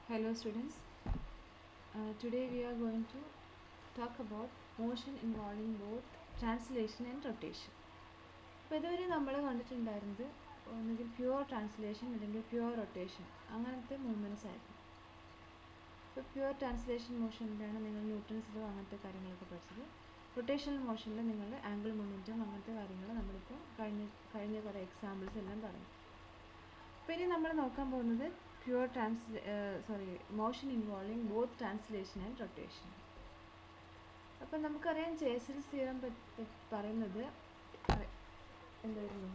Hello students. Uh, today we are going to talk about motion involving both translation and rotation. അപ്പോൾ ഇതുവരെ നമ്മൾ കണ്ടിട്ടുണ്ടായിരുന്നത് ഒന്നുകിൽ pure translation അല്ലെങ്കിൽ പ്യുവർ റൊട്ടേഷൻ അങ്ങനത്തെ മൂവ്മെൻറ്റ്സ് ആയിരുന്നു ഇപ്പോൾ പ്യുവർ ട്രാൻസ്ലേഷൻ മോഷനിലാണ് നിങ്ങൾ ന്യൂട്ടൺസിലോ അങ്ങനത്തെ കാര്യങ്ങളൊക്കെ പഠിച്ചത് റൊട്ടേഷണൽ മോഷനിൽ നിങ്ങൾ ആംഗിൾ മൊമെൻറ്റും അങ്ങനത്തെ കാര്യങ്ങൾ നമ്മളിപ്പോൾ കഴിഞ്ഞ കഴിഞ്ഞ കുറേ എക്സാമ്പിൾസ് എല്ലാം പറഞ്ഞു അപ്പോൾ ഇനി നമ്മൾ നോക്കാൻ പോകുന്നത് pure translation sorry motion involving both translation and rotation അപ്പം നമുക്കറിയാം ചേസൽസ് തീരം പറയുന്നത് അറി- എന്തായിരുന്നു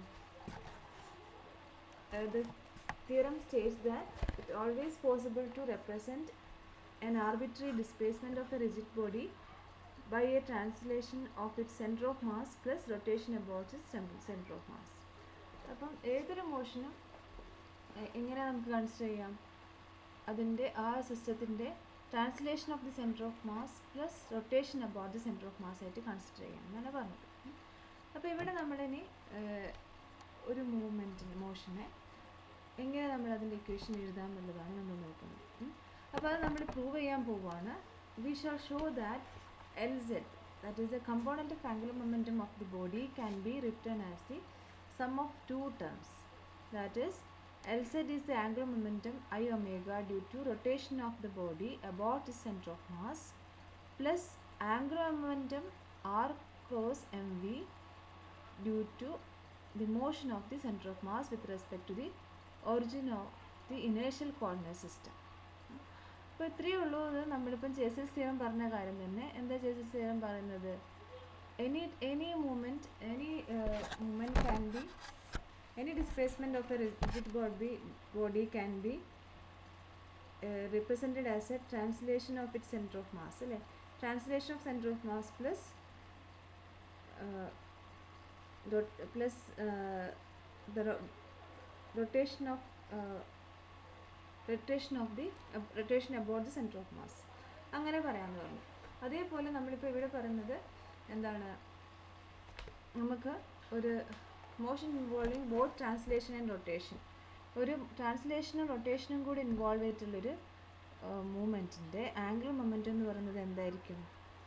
the theorem states that it's always possible to represent an arbitrary displacement of a rigid body by a translation of its center of mass plus rotation about its center center of mass അപ്പം ഏതൊരു മോഷനും എങ്ങനെ നമുക്ക് consider ചെയ്യാം അതിൻ്റെ ആ സിസ്റ്റത്തിൻ്റെ translation of the centre of mass plus rotation about the centre of mass ആയിട്ട് consider ചെയ്യാം എന്നാണ് പറഞ്ഞത് അപ്പോൾ ഇവിടെ നമ്മളിനി ഏഹ്, ഒരു മൂവ്മെൻറ്റിന് മോഷനെ എങ്ങനെ നമ്മൾ അതിൻ്റെ ഇക്വേഷൻ എഴുതാം എന്നുള്ളതാണ് നമ്മൾ നോക്കുന്നത് ഉം. അപ്പോൾ അത് നമ്മൾ പ്രൂവ് ചെയ്യാൻ പോവുകയാണ് we shall show that L Z that is a component of angular momentum of the body can be return as the sum of two terms that is Lz is the angular momentum i omega due to rotation of the body about its center of mass plus angular momentum r cross mv due to the motion of the center of mass with respect to the origin of the inertial coordinate system. അപ്പോൾ ഇത്രയേ ഉള്ളൂ ഇത് നമ്മളിപ്പം chases theorem പറഞ്ഞ കാര്യം തന്നെ എന്താ ചേസസ് തിയറം പറയുന്നത് any any moment any moment can be any displacement of a rigid body body can be uh, represented as a translation of its center of mass അല്ലേ translation of center of mass plus uh, rot plus uh, the ro rotation of uh, rotation of the uh, rotation about the center of mass അങ്ങനെ പറയാമെന്ന് പറഞ്ഞു അതേപോലെ നമ്മളിപ്പോൾ ഇവിടെ പറയുന്നത് എന്താണ് നമുക്ക് ഒരു motion involving both translation and rotation ഒരു ട്രാൻസ്ലേഷനും റൊട്ടേഷനും കൂടി ഇൻവോൾവ് ആയിട്ടുള്ളൊരു മൂമെൻറ്റിൻ്റെ ആംഗിൾ മൊമെൻ്റ് എന്ന് പറയുന്നത് എന്തായിരിക്കും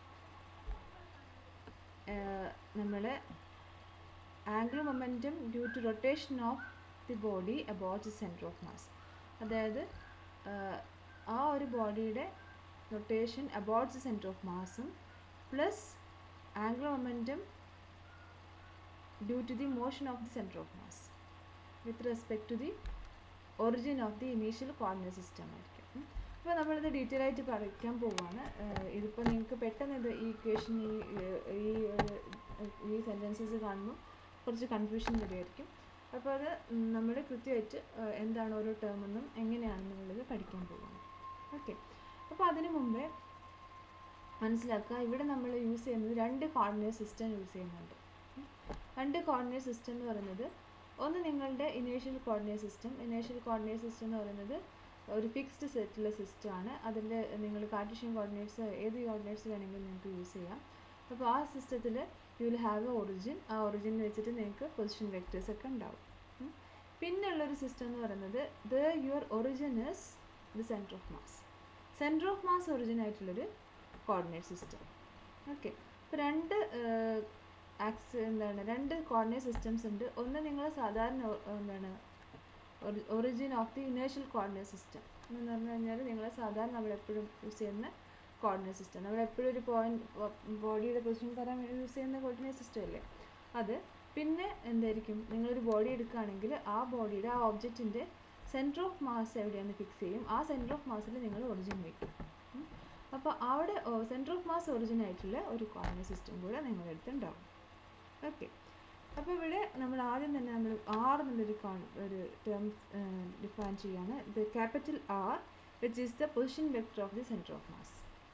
നമ്മൾ angle momentum due to rotation of the body about the centre of mass അതായത് ആഹ്, ആ ഒരു ബോഡിയുടെ rotation about the centre of മാസും plus angle momentum due to the motion of the center of mass with respect to the origin of the initial coordinate system ആയിരിക്കും അപ്പോൾ നമ്മളിത് detail ആയിട്ട് പഠിക്കാൻ പോവുകയാണ് ഏഹ് ഇതിപ്പോൾ നിങ്ങൾക്ക് പെട്ടെന്ന് ഇത് ഈ ഇക്വേഷൻ ഈ ഏഹ് ഈ ഒരു ഈ സെൻറ്റൻസസ് കാണുമ്പോൾ കുറച്ച് കൺഫ്യൂഷൻ വരുമായിരിക്കും അപ്പോൾ അത് നമ്മൾ കൃത്യമായിട്ട് ഏഹ് എന്താണ് ഓരോ ടേമെന്നും എങ്ങനെയാണെന്നുള്ളത് പഠിക്കാൻ പോവുകയാണ് ഓക്കെ അപ്പോൾ അതിനു മുമ്പേ മനസ്സിലാക്കുക ഇവിടെ നമ്മൾ യൂസ് ചെയ്യുന്നത് രണ്ട് കോർഡിനേറ്റ് സിസ്റ്റം യൂസ് ചെയ്യുന്നുണ്ട് ഉം. രണ്ട് കോർഡിനേറ്റ് സിസ്റ്റം എന്ന് പറയുന്നത് ഒന്ന് നിങ്ങളുടെ inertial coordinate system inertial coordinate system എന്ന് പറയുന്നത് ഒരു ഫിക്സ്ഡ് സെറ്റുള്ള സിസ്റ്റമാണ് അതിൽ നിങ്ങൾ കാർട്ടീഷ്യൻ കോർഡിനേറ്റ്സ് ഏത് കോർഡിനേറ്റ്സ് വേണമെങ്കിലും നിങ്ങൾക്ക് യൂസ് ചെയ്യാം അപ്പോൾ ആ സിസ്റ്റത്തിൽ you will have a origin ആ ഒറിജിൻ വെച്ചിട്ട് നിങ്ങൾക്ക് പൊസിഷൻ വെക്ടേഴ്സ് ഒക്കെ ഉണ്ടാവും ഉം. പിന്നുള്ളൊരു സിസ്റ്റം എന്ന് പറയുന്നത് the your origin is the centre of mass centre of mass origin ആയിട്ടുള്ളൊരു കോർഡിനേറ്റ് സിസ്റ്റം ഓക്കെ അപ്പോൾ രണ്ട് ആക്സ് എന്താണ് രണ്ട് കോർഡിനേറ്റ് സിസ്റ്റംസ് ഉണ്ട് ഒന്ന് നിങ്ങൾ സാധാരണ ഒ- എന്താണ് origin of the inertial coordinate system എന്ന് പറഞ്ഞു കഴിഞ്ഞാൽ നിങ്ങൾ സാധാരണ നമ്മളെപ്പോഴും യൂസ് ചെയ്യുന്ന കോർഡിനേറ്റ് സിസ്റ്റം നമ്മളെപ്പോഴും ഒരു പോയിന്റ് ബോഡിയുടെ പൊസിഷൻ പറയാൻ വേണ്ടി യൂസ് ചെയ്യുന്ന കോർഡിനേറ്റ് സിസ്റ്റം അല്ലേ അത് പിന്നെ എന്തായിരിക്കും നിങ്ങളൊരു ബോഡി എടുക്കുകയാണെങ്കിൽ ആ ബോഡിയുടെ ആ ഒബ്ജക്റ്റിൻ്റെ സെൻറ്റർ ഓഫ് മാസ് എവിടെയാണെന്ന് ഫിക്സ് ചെയ്യും ആ സെൻറ്റർ ഓഫ് മാസിൽ നിങ്ങൾ ഒറിജിൻ വയ്ക്കും ഉം. അപ്പോൾ അവിടെ സെൻറ്റർ ഓഫ് മാസ് ഒറിജിൻ ആയിട്ടുള്ള ഒരു കോർഡിനേറ്റ് സിസ്റ്റം കൂടെ നിങ്ങളുടെ അടുത്ത് ഉണ്ടാവും ഓക്കെ അപ്പോൾ ഇവിടെ നമ്മൾ ആദ്യം തന്നെ നമ്മൾ ആർ എന്നുള്ളൊരു കോൺ ഒരു ടേം ഡിഫൈൻ ചെയ്യാണ് the capital R which is the position vector of the centre of mass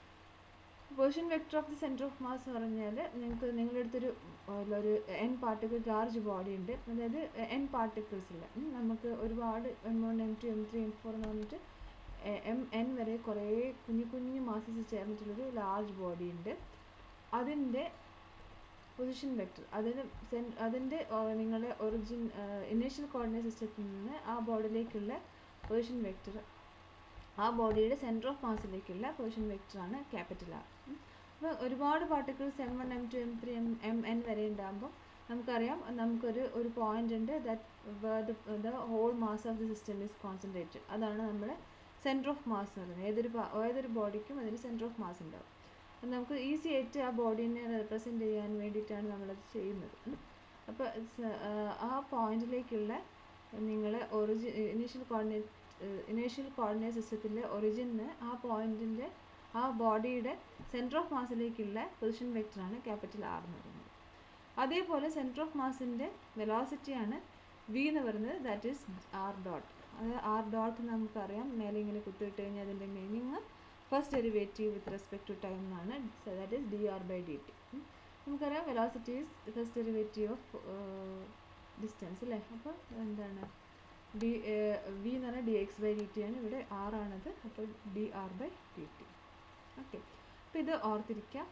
position vector of the centre of mass എന്ന് പറഞ്ഞാൽ നിങ്ങൾക്ക് നിങ്ങളുടെ അടുത്തൊരു ഏർ, ഒരു എൻ പാർട്ടിക്കിൾ ലാർജ് ബോഡി ഉണ്ട് അതായത് എൻ പാർട്ടിക്കിൾസ് ഇല്ല ഉം, നമുക്ക് ഒരുപാട് M one M two M three M four എന്ന് പറഞ്ഞിട്ട് എം എൻ വരെ കുറേ കുഞ്ഞു കുഞ്ഞു മാസസ് ചേർന്നിട്ടുള്ളൊരു ലാർജ് ബോഡി ഉണ്ട് അതിൻ്റെ പൊസിഷൻ വെക്ടർ അതിന് സെൻ അതിൻ്റെ നിങ്ങളുടെ ഒറിജിൻ ഇനീഷ്യൽ കോർഡിനേറ്റ് സിസ്റ്റത്തിൽ നിന്ന് ആ ബോർഡിലേക്കുള്ള പൊസിഷൻ വെക്ടർ ആ ബോഡിയുടെ സെൻറ്റർ ഓഫ് മാസിലേക്കുള്ള പൊസിഷൻ വെക്ടറാണ് ക്യാപിറ്റൽ ആർ അപ്പോൾ ഒരുപാട് particles M one M two M three M M N വരെ ഉണ്ടാകുമ്പോൾ നമുക്കറിയാം നമുക്കൊരു ഒരു പോയിന്റ് ഉണ്ട് that the whole mass of the system is concentrated അതാണ് നമ്മുടെ സെൻറ്റർ ഓഫ് മാസ് എന്ന് പറയുന്നത് ഏതൊരു ഏതൊരു ബോഡിക്കും അതിന് സെൻറ്റർ ഓഫ് മാസ് ഉണ്ടാവും അപ്പം നമുക്ക് ഈസി ആയിട്ട് ആ ബോഡീനെ റെപ്രസെൻറ്റ് ചെയ്യാൻ വേണ്ടിയിട്ടാണ് നമ്മളത് ചെയ്യുന്നത് അപ്പോൾ ആ പോയിന്റിലേക്കുള്ള നിങ്ങൾ origin initial coordinate initial coordinate സിസ്റ്റത്തിലെ ഒറിജിന് ആ പോയിന്റിൻ്റെ ആ ബോഡിയുടെ സെൻറ്റർ ഓഫ് മാസിലേക്കുള്ള പൊസിഷൻ വെക്ടറാണ് ക്യാപിറ്റൽ ആർ എന്ന് പറയുന്നത് അതേപോലെ സെൻറ്റർ ഓഫ് മാസിൻ്റെ വെലോസിറ്റിയാണ് വി എന്ന് പറയുന്നത് ദാറ്റ് ഈസ് ആർ ഡോട്ട് അത് ആർ ഡോട്ട് നമുക്കറിയാം മേലെ ഇങ്ങനെ കുത്തിയിട്ട് കഴിഞ്ഞാൽ അതിൻ്റെ meaning first derivative with respect to time എന്നാണ് that is D R by D T നമുക്കറിയാം velocity is first derivative of distance അല്ലേ അപ്പോൾ എന്താണ് ഡി വി എന്ന് പറഞ്ഞാൽ D X by D T ആണ് ഇവിടെ ആർ ആണത് അപ്പോൾ D R by D T okay അപ്പോൾ ഇത് ഓർത്തിരിക്കാം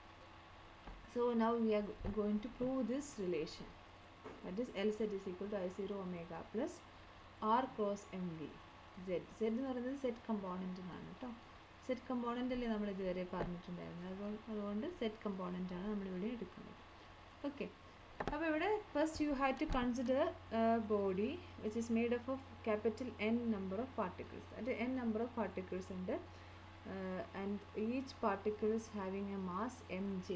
so now we are going to prove this relation that is L Z is equal to I zero omega plus R cross M V Z Z എന്ന് പറയുന്നത് set കമ്പോണൻറ്റിനാണ് കേട്ടോ set component അല്ലേ നമ്മൾ ഇതുവരെ പറഞ്ഞിട്ടുണ്ടായിരുന്നത് അതുകൊണ്ട് അതുകൊണ്ട് സെറ്റ് കമ്പോണൻ്റ് ആണ് നമ്മളിവിടെ എടുക്കുന്നത് ഓക്കെ അപ്പോൾ ഇവിടെ first you have to consider body which is made up of capital N number of particles അത് എൻ നമ്പർ ഓഫ് പാർട്ടിക്കിൾസ് ഉണ്ട് and each particle is having a mass M J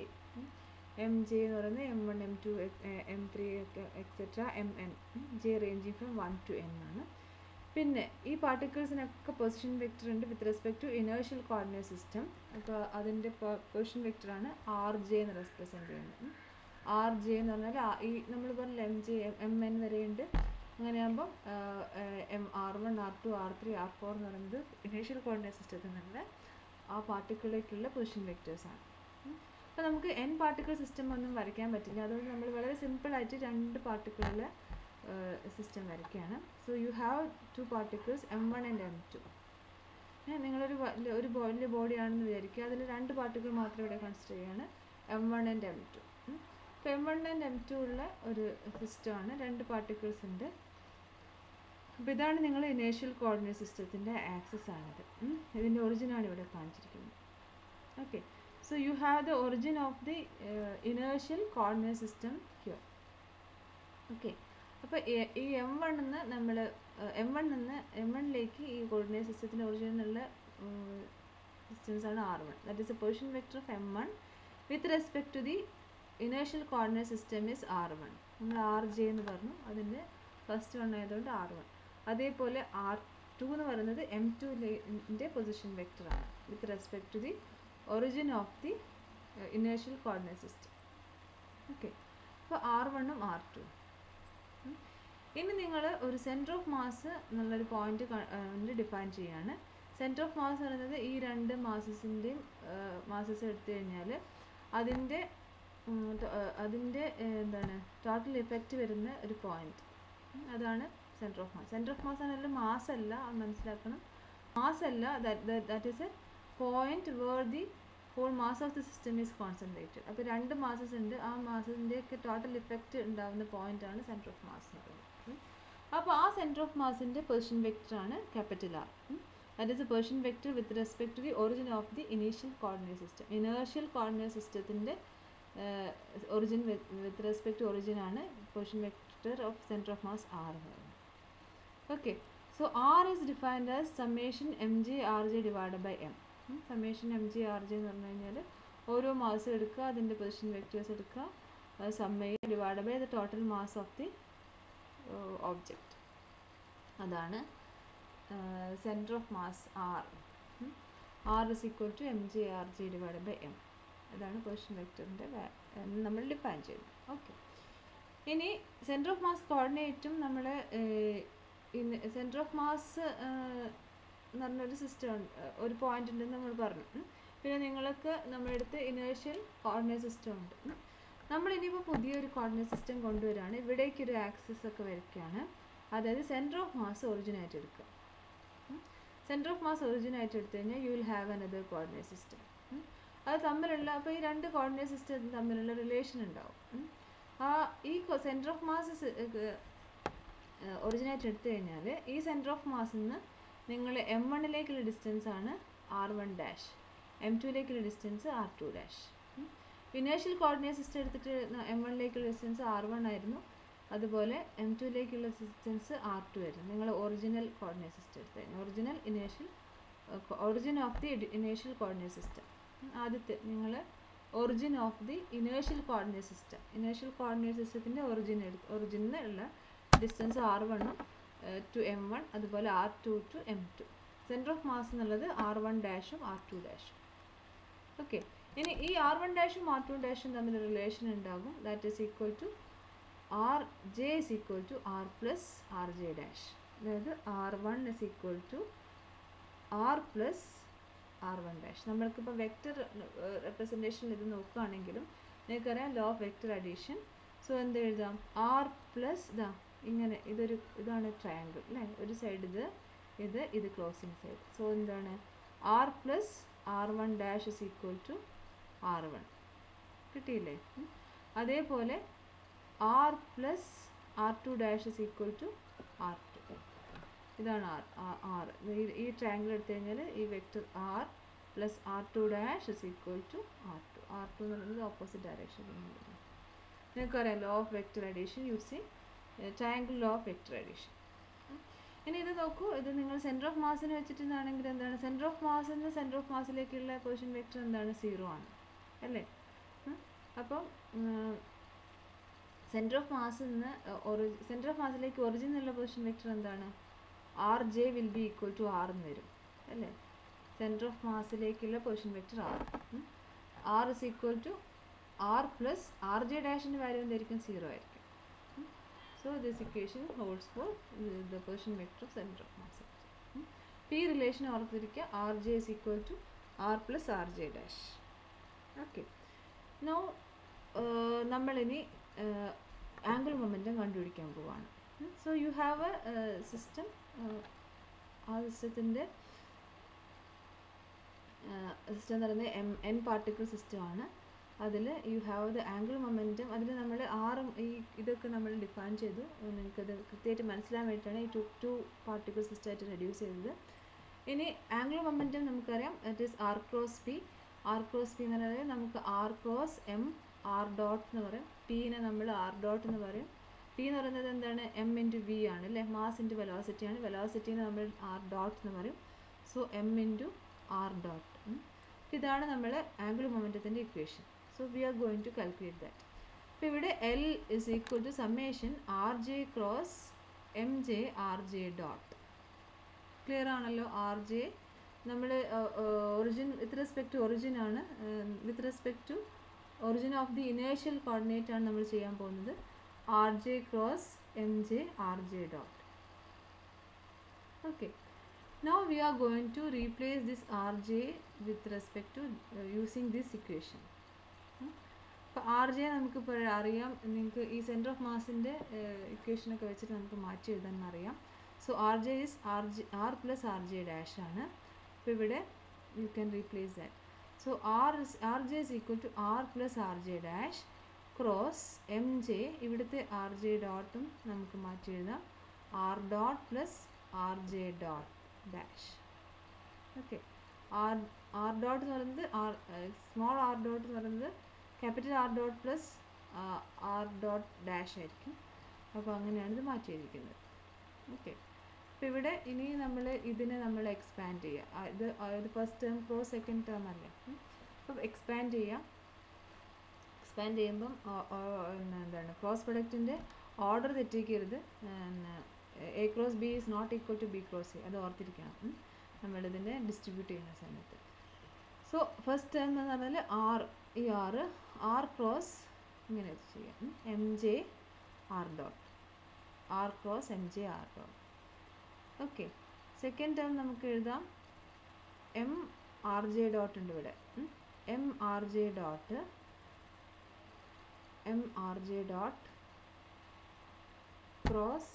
M J എന്ന് പറയുന്നത് M one M two M three etcetera M N J ranging from one to N ആണ് പിന്നെ ഈ പാർട്ടിക്കിൾസിനൊക്കെ position vector ഉണ്ട് with respect to inertial coordinate system അപ്പോൾ അതിൻ്റെ position വെക്ടറാണ് ആർ ജെ എന്ന് റെപ്രസെൻറ്റ് ചെയ്യുന്നത് ആർ ജെ എന്ന് പറഞ്ഞാൽ ഈ നമ്മൾ പറഞ്ഞില്ല എം ജെ എം എൻ വരെയുണ്ട് അങ്ങനെയാകുമ്പം M R one R two R three R four എന്ന് പറയുന്നത് ഇനീഷ്യൽ കോർഡിനേറ്റ് സിസ്റ്റത്തിൽ നിന്നുള്ള ആ പാർട്ടിക്കിളിലേക്കുള്ള പൊസിഷൻ വെക്ടേഴ്സാണ് അപ്പോൾ നമുക്ക് എൻ പാർട്ടിക്കിൾ സിസ്റ്റം ഒന്നും വരയ്ക്കാൻ പറ്റില്ല അതുകൊണ്ട് നമ്മൾ വളരെ സിമ്പിളായിട്ട് രണ്ട് പാർട്ടിക്കിളുള്ള സിസ്റ്റം വരയ്ക്കുകയാണ് so you have two particles M one and M two നിങ്ങളൊരു ഒരു വലിയ ബോഡിയാണെന്ന് വിചാരിക്കുക അതിൽ രണ്ട് പാർട്ടിക്കിൾ മാത്രം ഇവിടെ കൺസിഡർ ചെയ്യാണ് M one and M two അപ്പോൾ M one and M two ഉള്ള ഒരു സിസ്റ്റമാണ് രണ്ട് പാർട്ടിക്കിൾസ് ഉണ്ട് അപ്പോൾ ഇതാണ് നിങ്ങൾ ഇനേഷ്യൽ കോർഡിനേറ്റ് സിസ്റ്റത്തിൻ്റെ ആക്സസ് ആണത് ഇതിൻ്റെ ഒറിജിനാണ് ഇവിടെ കാണിച്ചിരിക്കുന്നത് okay so you have the origin of the inertial coordinate system here okay അപ്പോൾ ഈ എം വണ്ണിന്ന് നമ്മൾ എം വണ്ണിന്ന് എം വണ്ണിലേക്ക് ഈ കോർഡിനേറ്റ് സിസ്റ്റത്തിൻ്റെ ഒറിജിനുള്ള ഡിസ്റ്റൻസ് ആണ് R one that is a position vector of M one with respect to the inertial coordinate system is R one നമ്മൾ R J എന്ന് പറഞ്ഞു അതിൻ്റെ ഫസ്റ്റ് വൺ ആയതുകൊണ്ട് ആർ വൺ അതേപോലെ ആർ ടു എന്ന് പറയുന്നത് എം ടുൻ്റെ പൊസിഷൻ വെക്ടറാണ് with respect to the origin of the inertial coordinate system okay അപ്പോൾ ആർ വണ്ണും ആർ ടു ഇനി നിങ്ങൾ ഒരു സെൻറ്റർ ഓഫ് മാസ് എന്നുള്ളൊരു പോയിന്റ് ഡിഫൈൻ ചെയ്യാണ് സെൻറ്റർ ഓഫ് മാസ് പറയുന്നത് ഈ രണ്ട് മാസസിൻ്റെയും മാസസ് എടുത്തു കഴിഞ്ഞാൽ അതിൻ്റെ അതിൻ്റെ എന്താണ് ടോട്ടൽ ഇഫക്റ്റ് വരുന്ന ഒരു പോയിന്റ് അതാണ് centre of mass centre of mass ആണെങ്കിൽ മാസ് അല്ല അത് മനസ്സിലാക്കണം മാസ് അല്ല that is a point where the whole mass of the system is concentrated അപ്പോൾ രണ്ട് മാസസ് ഉണ്ട് ആ മാസത്തിൻ്റെയൊക്കെ ടോട്ടൽ ഇഫക്റ്റ് ഉണ്ടാകുന്ന പോയിന്റ് ആണ് സെൻറ്റർ ഓഫ് മാസ് എന്ന് പറയുന്നത് അപ്പോൾ ആ സെൻറ്റർ ഓഫ് മാസിൻ്റെ പൊസിഷൻ വെക്ടറാണ് capital R that is a position vector with respect to the origin of the initial coordinate system inertial coordinate സിസ്റ്റത്തിൻ്റെ origin with respect to origin ആണ് position vector of centre of mass R എന്ന് പറയുന്നത് okay so R is defined as summation M J R J divide by M summation M G R J എന്ന് പറഞ്ഞു കഴിഞ്ഞാൽ ഓരോ മാസം എടുക്കുക അതിൻ്റെ പൊസിഷൻ വെക്ടേഴ്സ് എടുക്കുക സമ്മയെ divide by the total mass of the object അതാണ് centre of mass R R is equal to M G R G divide by M അതാണ് പൊസിഷൻ വെക്ടറിൻ്റെ നമ്മൾ ഡിഫൈൻ ചെയ്യുന്നത് ഓക്കെ ഇനി സെൻറ്റർ ഓഫ് മാസ് കോർഡിനേറ്റും നമ്മൾ centre of mass എന്ന് പറഞ്ഞൊരു system ഉണ്ട് ഒരു പോയിന്റ് ഉണ്ടെന്ന് നമ്മൾ പറഞ്ഞു പിന്നെ നിങ്ങൾക്ക് നമ്മുടെ അടുത്ത് ഇനേഷ്യൽ കോർഡിനേറ്റ് സിസ്റ്റം ഉണ്ട് നമ്മൾ ഇനിയിപ്പോൾ പുതിയൊരു കോർഡിനേറ്റ് സിസ്റ്റം കൊണ്ടുവരികയാണ് ഇവിടേക്ക് ഒരു ആക്സസ് ഒക്കെ വരയ്ക്കുകയാണ് അതായത് സെൻറ്റർ ഓഫ് മാസ് ഒറിജിനായിട്ട് എടുക്കുക സെൻറ്റർ ഓഫ് മാസ് ഒറിജിനായിട്ട് എടുത്തു കഴിഞ്ഞാൽ you will have another coordinate system അത് തമ്മിലുള്ള അപ്പോൾ ഈ രണ്ട് കോർഡിനേറ്റ് സിസ്റ്റം തമ്മിലുള്ള റിലേഷൻ ഉണ്ടാവും ആ ഈ സെൻറ്റർ ഓഫ് മാസ് ഒറിജിനായിട്ട് എടുത്തു കഴിഞ്ഞാൽ ഈ സെൻറ്റർ ഓഫ് മാസിൽ നിന്ന് നിങ്ങൾ എം വണ്ണിലേക്കുള്ള ഡിസ്റ്റൻസ് ആണ് ആർ വൺ ഡാഷ് എം ടുവിലേക്കുള്ള distance R two dash inertial coordinate system എടുത്തിട്ട് എം വണ്ണിലേക്കുള്ള ഡിസ്റ്റൻസ് ആർ വൺ ആയിരുന്നു അതുപോലെ എം ടുവിലേക്കുള്ള ഡിസ്റ്റൻസ് ആർ ടു ആയിരുന്നു നിങ്ങൾ ഒറിജിനൽ കോർഡിനേറ്റ് സിസ്റ്റം എടുത്തായിരുന്നു original inertial origin of the inertial coordinate system ആദ്യത്തെ നിങ്ങൾ origin of the inertial coordinate system inertial coordinate സിസ്റ്റത്തിൻ്റെ ഒറിജിൻ എടുത്ത് ഒറിജിനിൽ ഉള്ള ഡിസ്റ്റൻസ് ആർ വണ്ണും ടു എം വൺ അതുപോലെ R to to M to centre of mass എന്നുള്ളത് ആർ വൺ ഡാഷും ആർ ടു ഡാഷും ഓക്കെ ഇനി ഈ ആർ വൺ ഡാഷും ആർ ടു ഡാഷും തമ്മിൽ റിലേഷൻ ഉണ്ടാകും that is equal to R J is equal to R plus R J dash അതായത് R one is equal to R plus R one dash നമ്മൾക്കിപ്പോൾ vector റെപ്രസെൻറ്റേഷനിൽ ഇത് നോക്കുകയാണെങ്കിലും നിങ്ങൾക്കറിയാം law of vector addition so എന്ത് എഴുതാം R plus ഇതാ ഇങ്ങനെ ഇതൊരു ഇതാണ് ട്രയാങ്കിൾ അല്ലേ ഒരു സൈഡ് ഇത് ഇത് ഇത് ക്ലോസിങ് സൈഡ് സോ എന്താണ് R plus R one dash is equal to R one കിട്ടിയില്ലേ ഉം. അതേപോലെ R plus R two dash is equal to R two ഇതാണ് ആർ ആർ ഈ ട്രയാങ്കിൾ എടുത്തു കഴിഞ്ഞാൽ ഈ vector R plus R two dash is equal to R two R two എന്ന് പറയുന്നത് ഓപ്പോസിറ്റ് ഡയറക്ഷൻ നിങ്ങൾക്കറിയാം law of vector addition using triangle law of vector addition ഇനി ഇത് നോക്കൂ ഇത് നിങ്ങൾ സെൻറ്റർ ഓഫ് മാസിന് വെച്ചിട്ടാണെങ്കിൽ എന്താണ് സെൻറ്റർ ഓഫ് മാസിൽ നിന്ന് സെൻറ്റർ ഓഫ് മാസിലേക്കുള്ള പൊസിഷൻ വെക്റ്റർ എന്താണ് സീറോ ആണ് അല്ലേ ഉം. അപ്പം സെൻറ്റർ ഓഫ് മാസിൽ നിന്ന് ഒറി സെൻറ്റർ ഓഫ് മാസിലേക്ക് ഒറിജിൻ എന്നുള്ള പൊസിഷൻ വെക്റ്റർ എന്താണ് R J will be equal to R എന്ന് വരും അല്ലേ സെൻറ്റർ ഓഫ് മാസിലേക്കുള്ള position vector R R is equal to R plus R J ഡാഷിൻ്റെ വാല്യൂ എന്തായിരിക്കും സീറോ ആയിരിക്കും so this equation holds for the position vector of centre of mass ഈ relation ഓർത്തിരിക്കുക R J is equal to R plus R J dash okay now നമ്മളിനി angle momentum കണ്ടുപിടിക്കാൻ പോവാണ് so you have a system ആ സിസ്റ്റത്തിൻ്റെ system എന്ന് പറയുന്നത് M N particle സിസ്റ്റമാണ് അതിൽ you have the angle momentum അതിൽ നമ്മൾ ആറും ഈ ഇതൊക്കെ നമ്മൾ ഡിഫൈൻ ചെയ്തു നിങ്ങൾക്കത് കൃത്യമായിട്ട് മനസ്സിലാൻ വേണ്ടിയിട്ടാണ് ഈ ടു ടു പാർട്ടിക്കിൾ സിസ്റ്റമായിട്ട് റെഡ്യൂസ് ചെയ്തത് ഇനി ആംഗിൾ മൊമെൻറ്റം നമുക്കറിയാം it is R cross P R cross P എന്ന് പറയുന്നത് നമുക്ക് R cross M R dot എന്ന് പറയും പീനെ നമ്മൾ ആർ ഡോട്ട് എന്ന് പറയും പി എന്ന് പറയുന്നത് എന്താണ് എം ഇൻറ്റു വി ആണ് അല്ലേ മാസ് ഇൻറ്റു വെലോസിറ്റി ആണ് വെലോസിറ്റിനെ നമ്മൾ ആർ ഡോട്ട് എന്ന് പറയും so M into R dot ഇതാണ് നമ്മൾ ആംഗിൾ മൊമെൻറ്റത്തിൻ്റെ equation so we are going to calculate that അപ്പോൾ ഇവിടെ L is equal to summation R J cross M J R J dot clear ആണല്ലോ ആർ ജെ നമ്മൾ origin with respect to origin ആണ് with respect to origin of the inertial coordinate ആണ് നമ്മൾ ചെയ്യാൻ പോകുന്നത് R J cross M J R J dot okay now we are going to replace this rj with respect to uh, using this equation അപ്പോൾ R J നമുക്കിപ്പോൾ അറിയാം നിങ്ങൾക്ക് ഈ centre of മാസിൻ്റെ ഇക്വേഷനൊക്കെ വെച്ചിട്ട് നമുക്ക് മാറ്റി എഴുതാൻ അറിയാം so R J is R J R plus R J dash ആണ് അപ്പോൾ ഇവിടെ you can replace that so R R J is equal to R plus R J dash cross M J ഇവിടുത്തെ R J ഡോട്ടും നമുക്ക് മാറ്റി എഴുതാം R dot plus R J dot dash okay R R dot എന്ന് പറയുന്നത് R small R dot എന്ന് പറയുന്നത് capital R dot plus R dot dash ആയിരിക്കും അപ്പോൾ അങ്ങനെയാണ് ഇത് മാറ്റിയിരിക്കുന്നത് ഓക്കെ അപ്പോൾ ഇവിടെ ഇനി നമ്മൾ ഇതിനെ നമ്മൾ എക്സ്പാൻഡ് ചെയ്യുക ഇത് ഇത് ഫസ്റ്റ് ടേം പ്രോ സെക്കൻഡ് ടേം അല്ലേ അപ്പോൾ എക്സ്പാൻഡ് ചെയ്യാം എക്സ്പാൻഡ് ചെയ്യുമ്പം എന്താണ് ക്രോസ് പ്രൊഡക്റ്റിൻ്റെ ഓർഡർ തെറ്റിക്കരുത് A cross B is not equal to B cross A അത് ഓർത്തിരിക്കണം നമ്മളിതിനെ ഡിസ്ട്രിബ്യൂട്ട് ചെയ്യുന്ന സമയത്ത് സോ ഫസ്റ്റ് ടേം എന്ന് പറഞ്ഞാൽ ആർ ഈ ആറ് ആർ ക്രോസ് ഇങ്ങനെ ചെയ്യാം M J R dot R cross M J R dot okay second term നമുക്ക് എഴുതാം എം ആർ ജെ ഡോട്ട് ഉണ്ട് ഇവിടെ M R J dot M R J dot cross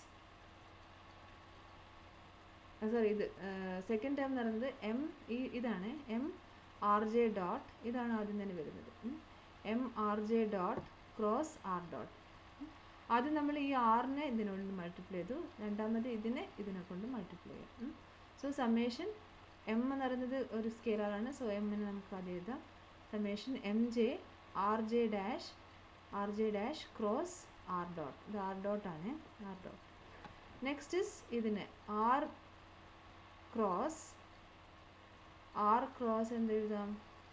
sorry ഇത് സെക്കൻഡ് ടേം എന്ന് പറയുന്നത് M ഈ ഇതാണ് എം ആർ ജെ ഡോട്ട് ഇതാണ് ആദ്യം തന്നെ വരുന്നത് M R J dot cross R dot ആദ്യം നമ്മൾ ഈ ആറിനെ ഇതിനുള്ളിൽ മൾട്ടിപ്ലൈ ചെയ്തു രണ്ടാമത് ഇതിനെ ഇതിനെ കൊണ്ട് മൾട്ടിപ്ലൈ ചെയ്യാം സോ സമ്മേഷൻ എം എന്ന് പറയുന്നത് ഒരു സ്കെയിലറാണ് സോ എമ്മിന് നമുക്ക് അത് എഴുതാം summation M J R J dash R J dash cross R dot ഇത് ആർ ഡോട്ട് ആണ് ആർ ഡോട്ട് നെക്സ്റ്റ് ഇസ് ഇതിന് ആർ ക്രോസ് ആർ ക്രോസ് എന്ത് എഴുതാം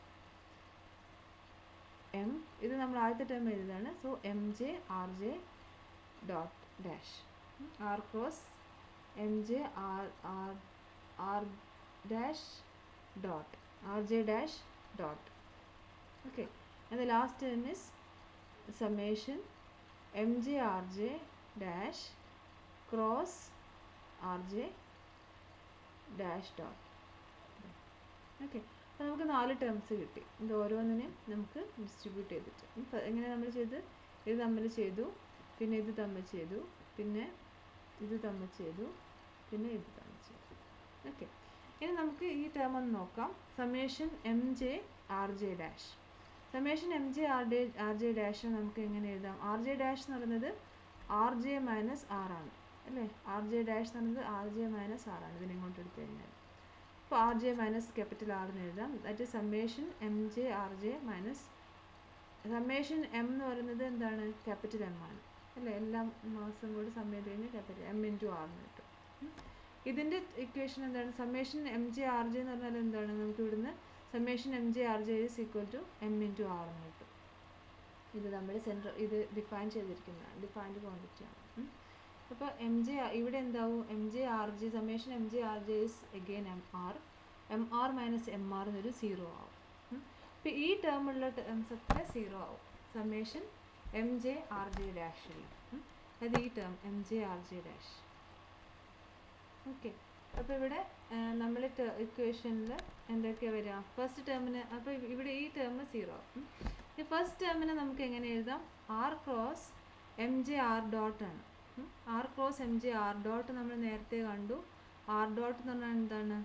എം ഇത് നമ്മൾ ആദ്യത്തെ ടേം എഴുതാണ് so M J R J dot dash R cross M J R R R dash dot R J dash dot okay and the last term is summation mj rj dash cross rj dash dot okay അപ്പോൾ നമുക്ക് നാല് terms കിട്ടി ഇത് ഓരോന്നിനെയും നമുക്ക് distribute ചെയ്തിട്ട് ഇപ്പം എങ്ങനെ നമ്മൾ ചെയ്ത് ഇത് തമ്മിൽ ചെയ്തു പിന്നെ ഇത് തമ്മിൽ ചെയ്തു പിന്നെ ഇത് തമ്മിൽ ചെയ്തു പിന്നെ ഇത് തമ്മിൽ ചെയ്തു ഓക്കെ ഇനി നമുക്ക് ഈ ടേം ഒന്ന് നോക്കാം summation M J R J dash summation M J R ഡെ ആർ ജെ ഡാഷ് നമുക്ക് എങ്ങനെ എഴുതാം ആർ ജെ ഡാഷ് എന്ന് പറയുന്നത് ആർ ജെ മൈനസ് ആർ ആണ് അല്ലേ ആർ ജെ ഡാഷ് എന്ന് പറയുന്നത് ആർ ജെ മൈനസ് ആർ ആണ് ഇതിനെ ഇങ്ങോട്ട് എടുത്തു കഴിഞ്ഞാൽ അപ്പോൾ R J minus capital R എന്ന് എഴുതാം that is summation M J R J minus summation M എന്ന് പറയുന്നത് എന്താണ് ക്യാപിറ്റൽ എം ആണ് അല്ലേ എല്ലാ മാസം കൂടി സമ്മ് ചെയ്ത് കഴിഞ്ഞാൽ ക്യാപിറ്റൽ എം ഇൻറ്റു ആർ എന്ന് കിട്ടും ഉം. ഇതിൻ്റെ ഇക്വേഷൻ എന്താണ് summation M J R J എന്ന് പറഞ്ഞാൽ എന്താണ് നമുക്ക് ഇവിടുന്ന് summation M J R J is equal to M into R എന്ന് കിട്ടും ഇത് നമ്മൾ സെൻട്രൽ ഇത് ഡിഫൈൻ ചെയ്തിരിക്കുന്നതാണ് ഡിഫൈൻഡ് ക്വാണ്ടിറ്റിയാണ് അപ്പോൾ എം ജെ ഇവിടെ എന്താവും M J R J summation M J R J is again M R M R minus M R എന്നൊരു zero ആവും അപ്പോൾ ഈ ടേമുള്ള ടേംസ് ഒക്കെ സീറോ ആവും summation M J R J ഡാഷിൽ അത് ഈ term M J R J dash okay അപ്പോൾ ഇവിടെ നമ്മൾ ഇക്വേഷനിൽ എന്തൊക്കെയാണ് വരിക ഫസ്റ്റ് ടേമിന് അപ്പോൾ ഇവിടെ ഈ ടേം സീറോ ഈ ഫസ്റ്റ് ടേമിന് നമുക്ക് എങ്ങനെ എഴുതാം R cross M J R dot ആണ് R cross M J R dot നമ്മൾ നേരത്തെ കണ്ടു ആർ ഡോട്ട് എന്ന് പറഞ്ഞാൽ എന്താണ്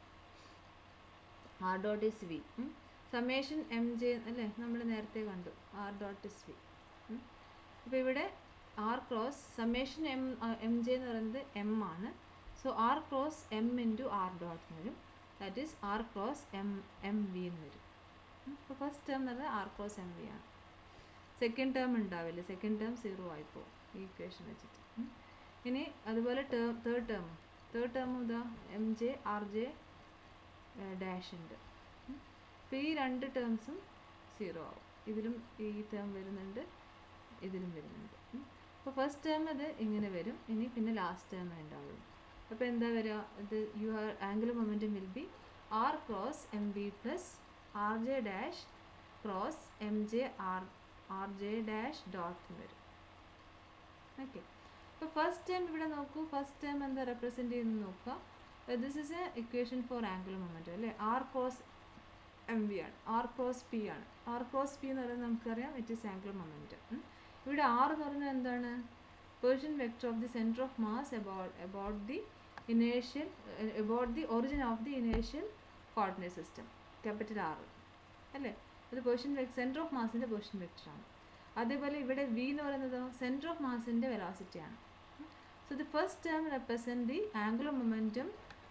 R dot is V summation M J അല്ലേ നമ്മൾ നേരത്തെ കണ്ടു ആർ ഡോട്ട് ഇസ് വി അപ്പോൾ ഇവിടെ R cross summation M M J എന്ന് പറയുന്നത് എം ആണ് so R cross M into R dot എന്ന് വരും that is R cross M M V എന്ന് വരും അപ്പോൾ ഫസ്റ്റ് ടേം എന്ന് പറയുന്നത് ആർ ക്രോസ് എം വി ആണ് സെക്കൻഡ് ടേം ഉണ്ടാവില്ല സെക്കൻഡ് ടേം സീറോ ആയിപ്പോവും ഈ ഇക്വേഷൻ വെച്ചിട്ട് ഉം. ഇനി അതുപോലെ term third term third term ഇതാ M J R J dash ഉണ്ട് അപ്പോൾ ഈ രണ്ട് ടേംസും സീറോ ആവും ഇതിലും ഈ ടേം വരുന്നുണ്ട് ഇതിലും വരുന്നുണ്ട് അപ്പോൾ ഫസ്റ്റ് ടേം അത് ഇങ്ങനെ വരും ഇനി പിന്നെ ലാസ്റ്റ് ടേം ഉണ്ടാവുള്ളൂ അപ്പോൾ എന്താ വരിക ഇത് your angular momentum will be R cross M B plus R J dash cross M J R R J dash dot എന്ന് വരും ഓക്കെ അപ്പോൾ ഫസ്റ്റ് ടൈം ഇവിടെ നോക്കൂ ഫസ്റ്റ് ടൈം എന്താ റെപ്രസെൻറ്റ് ചെയ്യുന്നത് നോക്കുക this is a equation for angular momentum അല്ലേ R cross M V ആണ് ആർ ക്രോസ് പി ആണ് ആർ ക്രോസ് പി എന്ന് പറയുന്നത് നമുക്കറിയാം ഇറ്റ് ഈസ് ആംഗുലർ മൊമെൻറ്റം ഇവിടെ ആർ എന്ന് പറയുന്നത് എന്താണ് position vector of the centre of mass about about the inertial about the origin of the inertial coordinate system capital R അല്ലേ അത് പൊസിഷൻ സെൻറ്റർ ഓഫ് മാസിൻ്റെ പൊസിഷൻ വെക്ടറാണ് അതേപോലെ ഇവിടെ വി എന്ന് പറയുന്നത് സെൻറ്റർ ഓഫ് മാസിൻ്റെ വെലോസിറ്റി ആണ് so the first term represent the angular momentum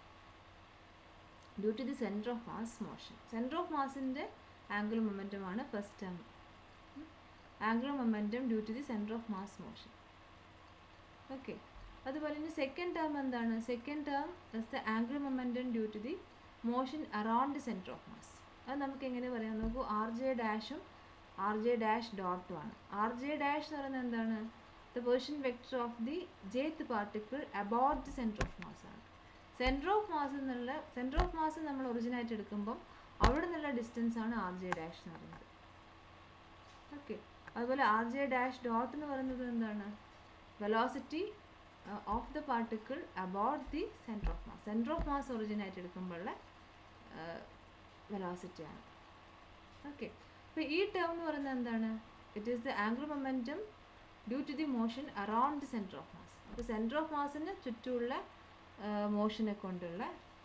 due to the centre of mass motion centre of മാസിൻ്റെ ആംഗുലർ മൊമെൻറ്റം ആണ് first term angular momentum due to the centre of mass motion okay അതുപോലെ ഇനി second term എന്താണ് second term is the angular momentum due to the motion around the centre of mass അത് നമുക്ക് എങ്ങനെ പറയാം നോക്കൂ R J ഡാഷും R J dash ഡോട്ടും ആണ് ആർ ജെ ഡാഷ് എന്ന് പറയുന്നത് എന്താണ് the position vector of the jth particle about the centre of mass ആണ് സെൻറ്റർ ഓഫ് മാസ് എന്നുള്ള സെൻറ്റർ ഓഫ് മാസ് നമ്മൾ ഒറിജിനായിട്ട് എടുക്കുമ്പം അവിടെ നിന്നുള്ള ഡിസ്റ്റൻസ് ആണ് ആർ ജെ ഡാഷ് എന്ന് പറയുന്നത് ഓക്കെ അതുപോലെ ആർ ജെ ഡാഷ് ഡോട്ട് എന്ന് പറയുന്നത് എന്താണ് velocity of the particle about the centre of mass centre of mass ഒറിജിനായിട്ട് എടുക്കുമ്പോഴുള്ള വെലോസിറ്റിയാണ് ഓക്കെ അപ്പോൾ ഈ ടേം എന്ന് പറയുന്നത് എന്താണ് it is the angular momentum due to the motion around the centre of mass അപ്പോൾ സെൻറ്റർ ഓഫ് മാസിന് ചുറ്റുമുള്ള മോഷനെ കൊണ്ടുള്ള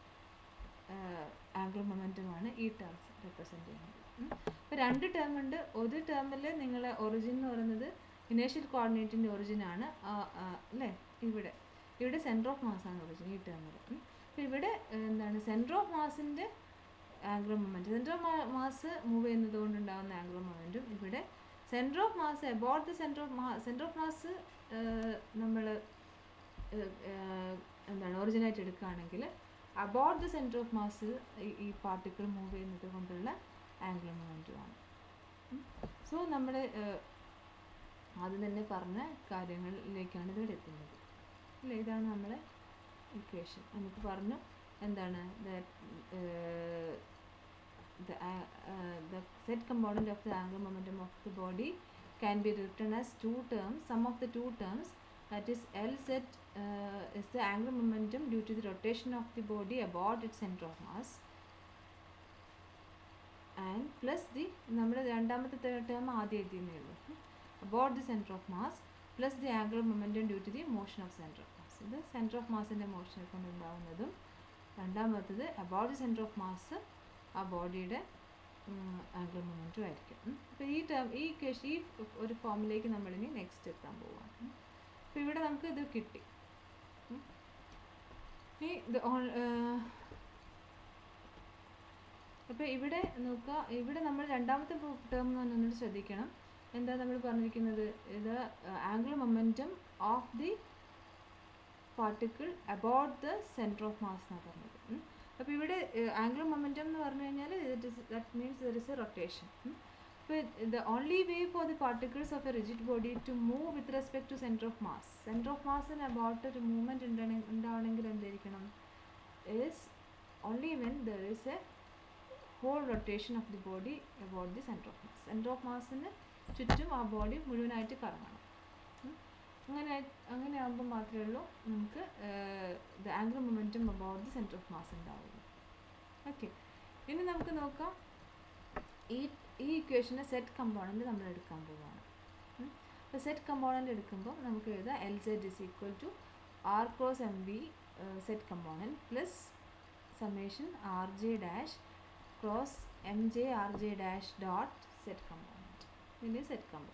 ആംഗുലർ മൊമെൻറ്റമാണ് ഈ ടേംസ് റെപ്രസെൻറ്റ് ചെയ്യുന്നത് അപ്പോൾ രണ്ട് ടേം ഉണ്ട് ഒരു ടേമിൽ നിങ്ങളെ ഒറിജിൻ എന്ന് പറയുന്നത് ഇനേഷ്യൽ കോർഡിനേറ്റിൻ്റെ ഒറിജിൻ ആണ് അല്ലേ ഇവിടെ ഇവിടെ സെൻറ്റർ ഓഫ് മാസ് ആണ് ഒറിജിൻ ഈ ടേമിൽ അപ്പോൾ ഇവിടെ ഏഹ്, എന്താണ് സെൻറ്റർ ഓഫ് മാസിൻ്റെ angular moment centre of mass move ചെയ്യുന്നത് കൊണ്ടുണ്ടാകുന്ന ആംഗുലർ മൊമെൻറ്റും ഇവിടെ centre of mass about the centre of മാ സെൻറ്റർ ഓഫ് മാസ് നമ്മൾ എന്താണ് ഒറിജിനായിട്ട് എടുക്കുകയാണെങ്കിൽ about the centre of mass ഈ പാർട്ടിക്കിൾ മൂവ് ചെയ്യുന്നത് കൊണ്ടുള്ള ആംഗുലർ മൊമെൻറ്റുമാണ് സോ നമ്മൾ ആദ്യം തന്നെ പറഞ്ഞ കാര്യങ്ങളിലേക്കാണ് ഇതിവിടെ എത്തുന്നത് അല്ലേ ഇതാണ് നമ്മളെ ഇക്വേഷൻ നമുക്ക് പറഞ്ഞു എന്താണ് the uh, uh, the set component of the angular momentum of the body can be written as two terms sum of the two terms that is Lz uh, is the angular momentum due to the rotation of the body about its center of mass and plus the നമ്മുടെ രണ്ടാമത്തെ term ആദ്യം എഴുതിയെന്നേ ഉള്ളൂ about the center of mass plus the angular momentum due to the motion of center of mass ഇത് center of massൻ്റെ മോഷനെ കൊണ്ടുണ്ടാകുന്നതും രണ്ടാമത്തത് about the center of mass ആ ബോഡിയുടെ angular മൊമെൻറ്റും ആയിരിക്കും അപ്പോൾ ഈ ടേം ഈ ഇക്വേഷൻ ഈ ഒരു ഫോമിലേക്ക് നമ്മളിനി നെക്സ്റ്റ് എത്താൻ പോവാണ് അപ്പോൾ ഇവിടെ നമുക്ക് ഇത് കിട്ടി ഉം. ഇനി ഇത് അപ്പോൾ ഇവിടെ നോക്കുക ഇവിടെ നമ്മൾ രണ്ടാമത്തെ ടേം എന്ന് പറഞ്ഞാൽ ശ്രദ്ധിക്കണം എന്താ നമ്മൾ പറഞ്ഞിരിക്കുന്നത് ഇത് angular momentum of the particle about the centre of mass എന്നാണ് പറഞ്ഞത് ഉം. അപ്പോൾ ഇവിടെ ആംഗുലർ മൊമെൻറ്റം എന്ന് പറഞ്ഞു കഴിഞ്ഞാൽ that means there is a rotation അപ്പോൾ the only way for the particles of a rigid body to move with respect to centre of mass centre of മാസിന് അബൌട്ട് ഒരു മൂവ്മെൻറ്റ് ഉണ്ടാണെങ്കിൽ ഉണ്ടാവണമെങ്കിൽ എന്തായിരിക്കണം is only when there is a whole rotation of the body about the center of mass. Center of massന് ചുറ്റും ആ body മുഴുവനായിട്ട് കറങ്ങണം ഉം. അങ്ങനെ അങ്ങനെ ആകുമ്പോൾ മാത്രമേ ഉള്ളൂ നമുക്ക് the angular momentum about the centre of mass ഉണ്ടാവുള്ളൂ ഓക്കെ ഇനി നമുക്ക് നോക്കാം ഈ ഈ ഇക്വേഷൻ്റെ സെറ്റ് കമ്പോണൻറ്റ് നമ്മൾ എടുക്കാൻ പോവുകയാണ് അപ്പോൾ സെറ്റ് കമ്പോണൻറ്റ് എടുക്കുമ്പോൾ നമുക്ക് എഴുതാം L Z is equal to R cross M B Z component plus summation R J dash cross M J R J dash dot Z component ഇതിൻ്റെ സെറ്റ് കമ്പോണൻറ്റ്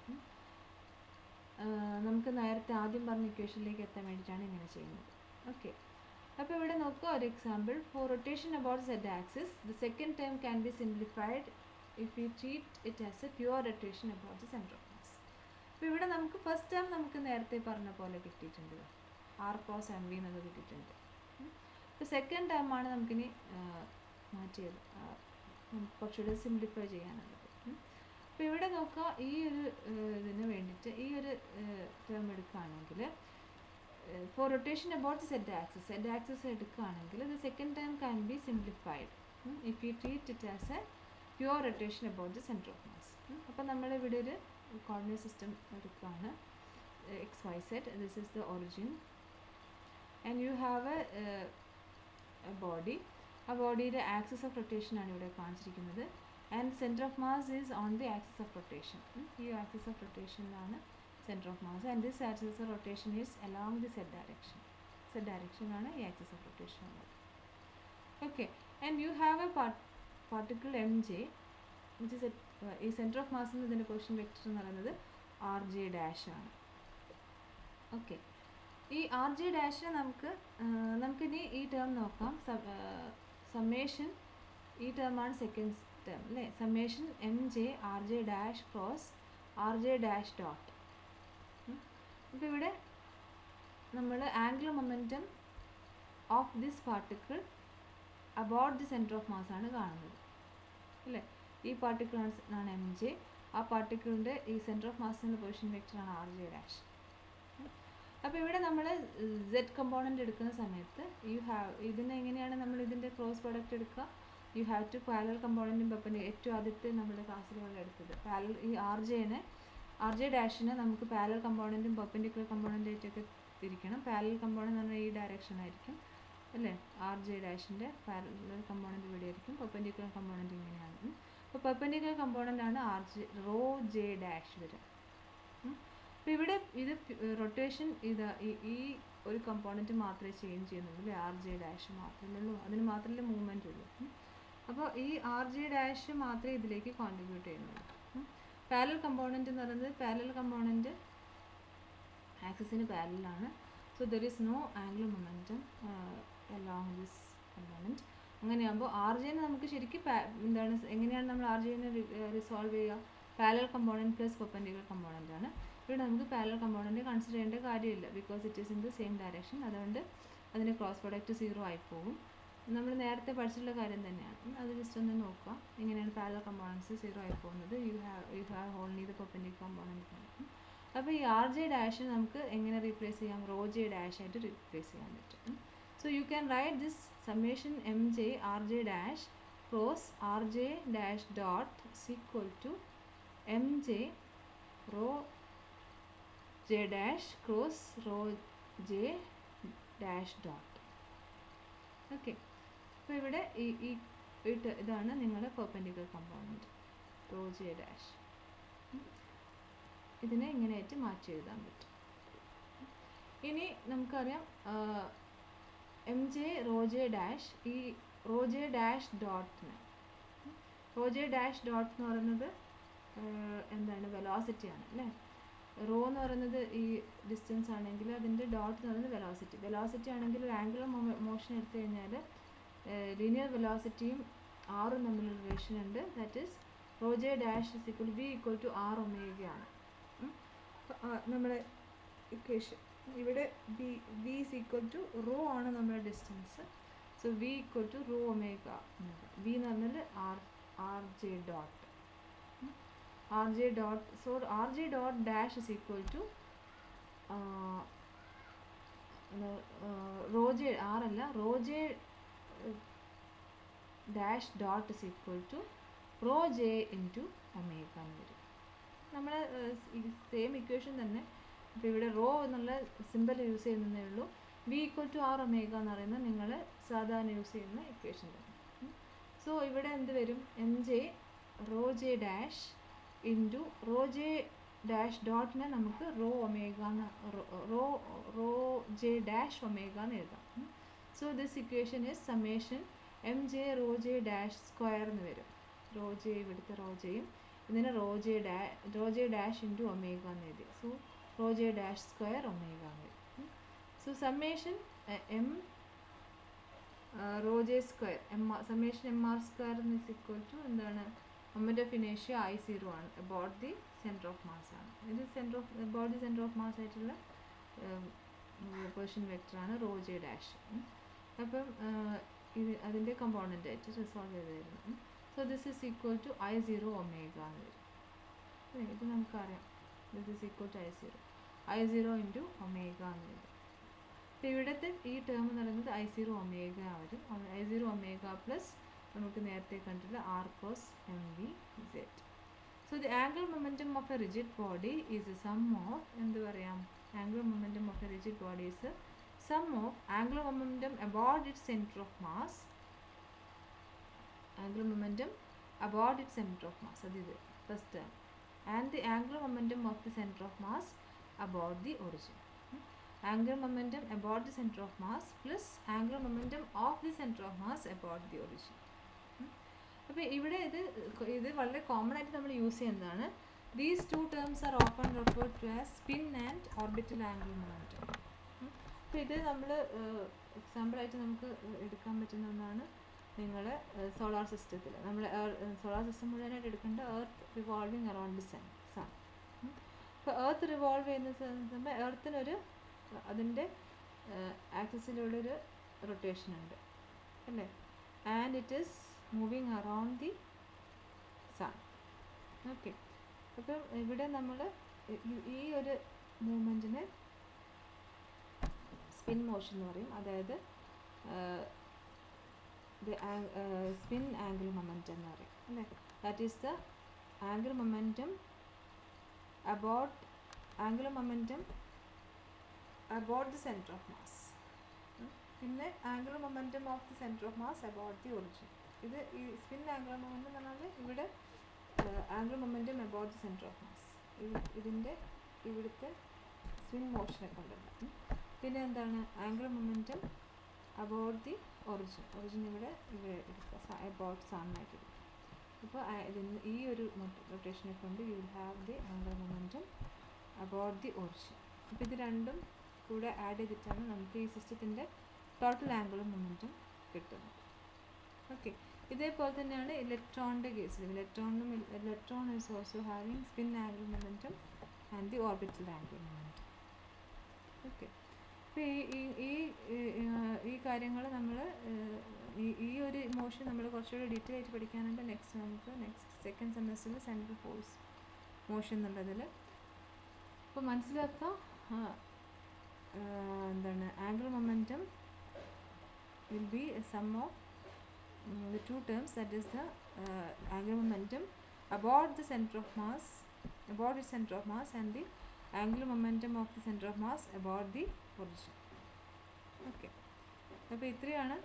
നമുക്ക് നേരത്തെ ആദ്യം പറഞ്ഞ ഇക്വേഷനിലേക്ക് എത്താൻ വേണ്ടിയിട്ടാണ് ഇങ്ങനെ ചെയ്യുന്നത് ഓക്കെ അപ്പോൾ ഇവിടെ നോക്കുക ഒരു example for rotation about Z axis the second time can be simplified if you treat it as a pure rotation about the centre of mass അപ്പോൾ ഇവിടെ നമുക്ക് ഫസ്റ്റ് ടൈം നമുക്ക് നേരത്തെ പറഞ്ഞ പോലെ കിട്ടിയിട്ടുണ്ട് ആർ ക്രോസ് എം വി എന്നത് കിട്ടിയിട്ടുണ്ട് ഇപ്പോൾ സെക്കൻഡ് ടൈമാണ് നമുക്കിനി ആ, മാറ്റിയത് ആ, നമുക്ക് കുറച്ചുകൂടി സിംപ്ലിഫൈ ചെയ്യാനുള്ളത് അപ്പോൾ ഇവിടെ നോക്കുക ഈ ഒരു ഏഹ്, ഇതിന് വേണ്ടിയിട്ട് ഈ ഒരു ടേം എടുക്കുകയാണെങ്കിൽ for rotation about Z axis Z axis എടുക്കുകയാണെങ്കിൽ ഇത് second time can be simplified if you treat it as a pure rotation about the centre of mass അപ്പോൾ നമ്മളിവിടെ ഒരു കോർഡിനേറ്റ് സിസ്റ്റം എടുക്കുകയാണ് X Y Z this is the origin and you have a body ആ ബോഡിയുടെ axis of rotation ആണ് ഇവിടെ കാണിച്ചിരിക്കുന്നത് and centre of mass is on the axis of rotation ഈ axis of റൊട്ടേഷനിലാണ് centre of mass and this axis of rotation is along the Z direction Z ഡയറക്ഷനിലാണ് ഈ axis of rotation ഉള്ളത് okay and you have a particle M J which is ഈ centre of mass ഇതിൻ്റെ position vector എന്ന് പറയുന്നത് R J dash ആണ് okay ഈ R J ഡാഷിനെ നമുക്ക് ആ, നമുക്കിനി ഈ ടേം നോക്കാം സമ്മേഷൻ ഈ ടേമാണ് സെക്കൻഡ് ടേം അല്ലേ summation M J R J dash cross R J dash dot അപ്പോൾ ഇവിടെ നമ്മൾ angular momentum of this particle about the centre of mass ആണ് കാണുന്നത് അല്ലേ ഈ പാർട്ടിക്കിൾ ആണ് എം ജെ ആ പാർട്ടിക്കിളിൻ്റെ ഈ സെൻറ്റർ ഓഫ് മാസിൻ്റെ പൊസിഷൻ വെക്ടറാണ് ആർ ജെ ഡാഷ് അപ്പോൾ ഇവിടെ നമ്മൾ സെഡ് കമ്പോണൻ്റ് എടുക്കുന്ന സമയത്ത് യു ഹാവ് ഇതിന് എങ്ങനെയാണ് നമ്മൾ ഇതിൻ്റെ ക്രോസ് പ്രോഡക്റ്റ് എടുക്കുക യു ഹാവ് ടു പാരൽ കമ്പോണൻറ്റും പെപ്പൻ്റെ ഏറ്റവും ആദ്യത്തെ നമ്മുടെ ക്ലാസ്സിലുള്ള എടുത്തത് പാരൽ ഈ ആർ ജെനെ ആർ ജെ ഡാഷിന് നമുക്ക് പാരൽ കമ്പോണൻറ്റും പെർപെൻഡിക്കുലർ കമ്പോണൻ്റ് ആയിട്ടൊക്കെ തിരിക്കണം പാരൽ കമ്പോണൻ്റ് എന്ന് പറഞ്ഞാൽ ഈ ഡയറക്ഷൻ ആയിരിക്കും അല്ലേ ആർ ജെ ഡാഷിൻ്റെ പാരലൽ കമ്പോണൻ്റ് ഇവിടെ ആയിരിക്കും പെർപെൻഡിക്കുലർ കമ്പോണൻ്റ് ഇങ്ങനെയാണ് അപ്പോൾ പെർപെൻഡിക്കുലർ കമ്പോണൻ്റ് ആണ് R J rho J dash വരിക അപ്പോൾ ഇവിടെ ഇത് റൊട്ടേഷൻ ഇത് ഈ- ഈ ഒരു കമ്പോണൻറ്റ് മാത്രമേ ചേഞ്ച് ചെയ്യുന്നുള്ളൂ അല്ലേ ആർ ജെ ഡാഷ് മാത്രമേ ഉള്ളൂ അതിന് മാത്രമല്ലേ മൂവ്മെൻറ്റ് ഉള്ളൂ ഉം. അപ്പോൾ ഈ ആർ ജെ ഡാഷ് മാത്രമേ ഇതിലേക്ക് കോൺട്രിബ്യൂട്ട് ചെയ്യുന്നുള്ളൂ പാരൽ കമ്പോണൻറ്റ് എന്ന് പറയുന്നത് പാരൽ കമ്പോണൻറ്റ് ആക്സിസിന് പാരലാണ് so there is no angular momentum along this component അങ്ങനെയാകുമ്പോൾ ആർ ജെനെ നമുക്ക് ശരിക്കും pa- എന്താണ് എങ്ങനെയാണ് നമ്മൾ ആർ ജെനെ റിസോൾവ് ചെയ്യുക parallel component plus perpendicular component ആണ് ഇവിടെ നമുക്ക് പാരലൽ കമ്പോണൻറ്റ് കൺസിഡർ ചെയ്യേണ്ട കാര്യമില്ല because it is in the same direction അതുകൊണ്ട് അതിൻ്റെ ക്രോസ് പ്രൊഡക്റ്റ് സീറോ ആയി പോകും നമ്മൾ നേരത്തെ പഠിച്ചിട്ടുള്ള കാര്യം തന്നെയാണ് ഉം, അത് ജസ്റ്റ് ഒന്ന് നോക്കുക എങ്ങനെയാണ് പാരലൽ കമ്പോണൻസ് സീറോ ആയി പോകുന്നത് you have you have only the perpendicular component അപ്പോൾ ഈ ആർ ജെ ഡാഷ് നമുക്ക് എങ്ങനെ റീപ്ലേസ് ചെയ്യാം റോ ജെ ഡാഷ് ആയിട്ട് റീപ്ലേസ് ചെയ്യാൻ പറ്റും so you can write this summation M J R J dash cross R J dash dot equal to M J rho J dash cross rho J dash dot okay അപ്പോൾ ഇവിടെ ഈ ഈ ഇത് ഇതാണ് നിങ്ങളുടെ perpendicular component rho J dash ഇതിനെ ഇങ്ങനെയായിട്ട് മാറ്റി എഴുതാൻ പറ്റും ഇനി നമുക്കറിയാം എം ജെ റോജെ ഡാഷ് ഈ റോജെ ഡാഷ് ഡോട്ടിന് റോജെ ഡാഷ് ഡോട്ട് എന്ന് പറയുന്നത് ആഹ് എന്താണ് വെലോസിറ്റി ആണ് അല്ലേ റോ എന്ന് പറയുന്നത് ഈ ഡിസ്റ്റൻസ് ആണെങ്കിൽ അതിൻ്റെ ഡോട്ട് എന്ന് പറയുന്നത് വെലോസിറ്റി വെലോസിറ്റി ആണെങ്കിൽ ഒരു ആംഗുലർ മോഷൻ എടുത്തു കഴിഞ്ഞാൽ ലീനിയർ വെലോസിറ്റിയും ആറും തമ്മിലുള്ള റിലേഷൻ ഉണ്ട് that is rho J dash is equal V equal to R ഒമേഗയാണ് നമ്മുടെ ഇക്വേഷൻ ഇവിടെ B V is equal to rho ആണ് നമ്മുടെ distance so V equal to rho omega V എന്ന് പറഞ്ഞാൽ R R J dot R J dot so R J dot dash is equal to rho J R അല്ല rho J dash dot is equal to rho J into omega എന്ന് വരും നമ്മൾ same equation തന്നെ ഇപ്പോൾ ഇവിടെ raw എന്നുള്ള സിമ്പിൾ യൂസ് ചെയ്യുന്നതേ ഉള്ളൂ V equal to R omega എന്ന് പറയുന്നത് നിങ്ങൾ സാധാരണ യൂസ് ചെയ്യുന്ന ഇക്വേഷൻ തന്നെ സോ ഇവിടെ എന്ത് വരും M J rho J dash into rho J dash ഡോട്ടിനെ നമുക്ക് റോ ഒമേഗ എന്ന് rho rho J dash omega എന്ന് എഴുതാം so this equation is summation M J rho J dash square എന്ന് വരും റോ ജെ ഇവിടുത്തെ റോ ജെയും ഇതിന് റോ ജെ ഡാ rho J dash into omega എന്ന് എഴുതി so rho J dash square omega എന്ന് വരും so summation M rho J square M summation M R square is equal to എന്താണ് മൊമെൻ്റ് ഓഫ് ഇനേഷ്യ ഐ സീറോ ആണ് about the centre of mass ആണ് ഇത് centre of about the centre of mass ആയിട്ടുള്ള position വെക്ടറാണ് rho J dash അപ്പം ഇത് അതിൻ്റെ കമ്പോണൻ്റ് ആയിട്ട് റിസോൾവ് ചെയ്ത് തരുന്നു so this is equal to I zero omega എന്ന് വരും അല്ലേ? ഇത് നമുക്കറിയാം this is equal to I zero I zero into omega എന്ന് വരും അപ്പോൾ ഇവിടുത്തെ ഈ ടേം എന്ന് പറയുന്നത് ഐ സീറോ ഒമേഗ വരും ഐ സീറോ ഒമേഗ പ്ലസ് നമുക്ക് നേരത്തെ കണ്ടിട്ടുള്ള R cross M V Z so the angle momentum of a rigid body is a sum of എന്ത് പറയാം angle momentum of a rigid body is sum of angle momentum about it centre of mass angular momentum about its center of mass that is the first term and the angular momentum of the center of mass about the origin Hmm. angular momentum about the center of mass plus angular momentum of the center of mass about the origin അപ്പോൾ ഇവിടെ ഇത് കൊ- ഇത് വളരെ common ആയിട്ട് നമ്മൾ use ചെയ്യുന്നതാണ് these two terms are open refer to as spin and orbital angle momentum അപ്പോൾ ഇത് നമ്മൾ എക്സാമ്പിളായിട്ട് നമുക്ക് എടുക്കാൻ പറ്റുന്ന ഒന്നാണ് നിങ്ങൾ സോളാർ സിസ്റ്റത്തിൽ നമ്മൾ സോളാർ സിസ്റ്റം മുഴുവനായിട്ട് എടുക്കേണ്ട earth revolving around the sun sun ഇപ്പോൾ എർത്ത് റിവോൾവ് ചെയ്യുന്ന സമയത്ത് എർത്തിനൊരു അതിൻ്റെ ആക്സിസിലൂടെ ഒരു റൊട്ടേഷൻ ഉണ്ട് അല്ലേ and it is moving around the sun okay അപ്പം ഇവിടെ നമ്മൾ ഈ ഒരു മൂവ്മെൻറ്റിന് സ്പിൻ മോഷൻ എന്ന് പറയും അതായത് the ang- uh, spin angle momentum എന്ന് പറയും അല്ലേ that is the angular momentum about angular momentum about the centre of mass പിന്നെ angular momentum of the centre of mass about the origin ഇത് ഈ spin angular momentum എന്ന് പറഞ്ഞാൽ ഇവിടെ angular momentum about the centre of mass ഇതിൻ്റെ ഇവിടുത്തെ spin മോഷനെ കൊണ്ടുണ്ട് ഉം. പിന്നെ എന്താണ് angular momentum about the origin origin ഇവിടെ ഇവിടെ എടുക്കുക അബൌട്ട് സണ്ണായിട്ട് എടുക്കുക അപ്പോൾ ഇതിന് ഈ ഒരു റൊട്ടേഷനെ കൊണ്ട് you will have the angular momentum about the origin അപ്പോൾ ഇത് രണ്ടും കൂടെ ആഡ് ചെയ്തിട്ടാണ് നമുക്ക് ഈ സിസ്റ്റത്തിൻ്റെ ടോട്ടൽ ആംഗുലർ മൊമെൻറ്റം കിട്ടുന്നത് ഓക്കെ ഇതേപോലെ തന്നെയാണ് ഇലക്ട്രോണിൻ്റെ കേസിൽ ഇലക്ട്രോണിനും electron is also having spin angular momentum and the orbital angular momentum okay അപ്പോൾ ഈ ഈ ഈ ഈ കാര്യങ്ങൾ നമ്മൾ ഈ ഈ ഒരു മോഷൻ നമ്മൾ കുറച്ചുകൂടി ഡീറ്റെയിൽ ആയിട്ട് പഠിക്കാനുണ്ട് നെക്സ്റ്റ് നമുക്ക് നെക്സ്റ്റ് സെക്കൻഡ് സെമസ്റ്ററിൽ സെൻട്രൽ ഫോഴ്സ് മോഷൻ എന്നുള്ളതിൽ അപ്പോൾ മനസ്സിലാക്കാം എന്താണ് angle momentum will be a sum of the two terms that is the uh, angular momentum about the center of mass about the center of mass and the angular momentum of the center of mass about the origin okay അപ്പോൾ ഇത്രയാണ്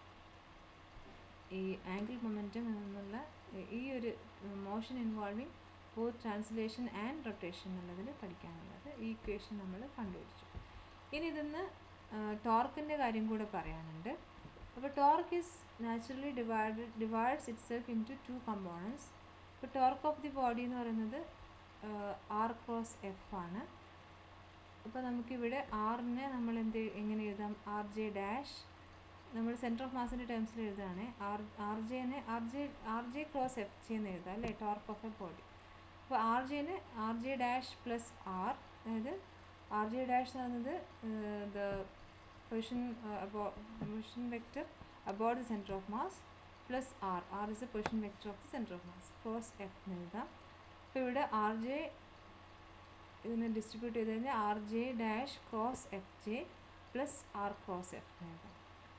ഈ angle momentum എന്നുള്ള ഈ ഒരു motion involving both translation and rotation എന്നുള്ളതിൽ പഠിക്കാനുള്ളത് ഈ equation നമ്മൾ കണ്ടുപിടിച്ചു ഇനി ഇതിന്ന് ടോർക്കിൻ്റെ കാര്യം കൂടെ പറയാനുണ്ട് അപ്പോൾ torque is naturally divided divides itself into two components ഇപ്പോൾ ടോർക്ക് ഓഫ് ദി ബോഡി എന്ന് പറയുന്നത് ആർ ക്രോസ് എഫ് ആണ് അപ്പോൾ നമുക്കിവിടെ ആറിനെ നമ്മൾ എന്ത് എങ്ങനെ എഴുതാം ആർ ജെ ഡാഷ് നമ്മൾ സെൻറ്റർ ഓഫ് മാസിൻ്റെ ടേംസിൽ എഴുതുകയാണ് ആർ ആർ ജെനെ R J R J cross F G എന്ന് എഴുതാം അല്ലേ ടോർക്ക് ഓഫ് എ ബോഡി അപ്പോൾ ആർ ജെന് R J dash plus R അതായത് ആർ ജെ ഡാഷ് എന്ന് പറയുന്നത് the position position vector about the centre of mass plus R R is a position vector of the centre of mass cross F എന്ന് എഴുതാം അപ്പോൾ ഇവിടെ R J ഇതിനെ distribute ചെയ്ത് കഴിഞ്ഞാൽ R J dash cross F J plus R cross F എന്ന് എഴുതാം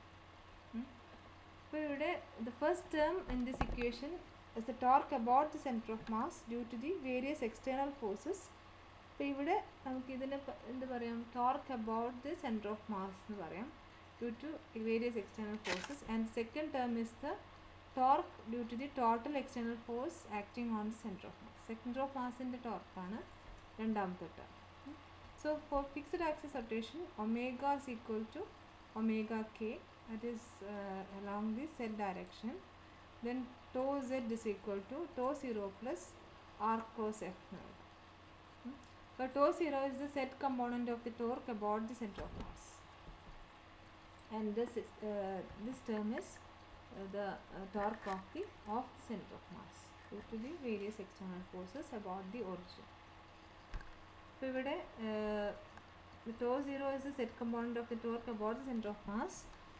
അപ്പോൾ ഇവിടെ the first term in this equation is the torque about the centre of mass due to the various external forces അപ്പോൾ ഇവിടെ നമുക്ക് ഇതിനെ എന്ത് പറയാം torque about the centre of mass എന്ന് പറയാം due to various external forces and second term is the torque due to the total external force acting on the centre of mass centre of മാസിൻ്റെ ടോർക്കാണ് രണ്ടാമത്തെ term so for fixed axis rotation omega is equal to omega K that is uh, along the z direction then tau z is equal to tau 0 plus r cross f now hmm? but tau 0 is the z component of the torque about the center of mass and this is uh, this term is uh, the uh, torque of the of the center of mass due to the various external forces about the origin so ഇവിടെ the tau 0 is the z component of the torque about the center of mass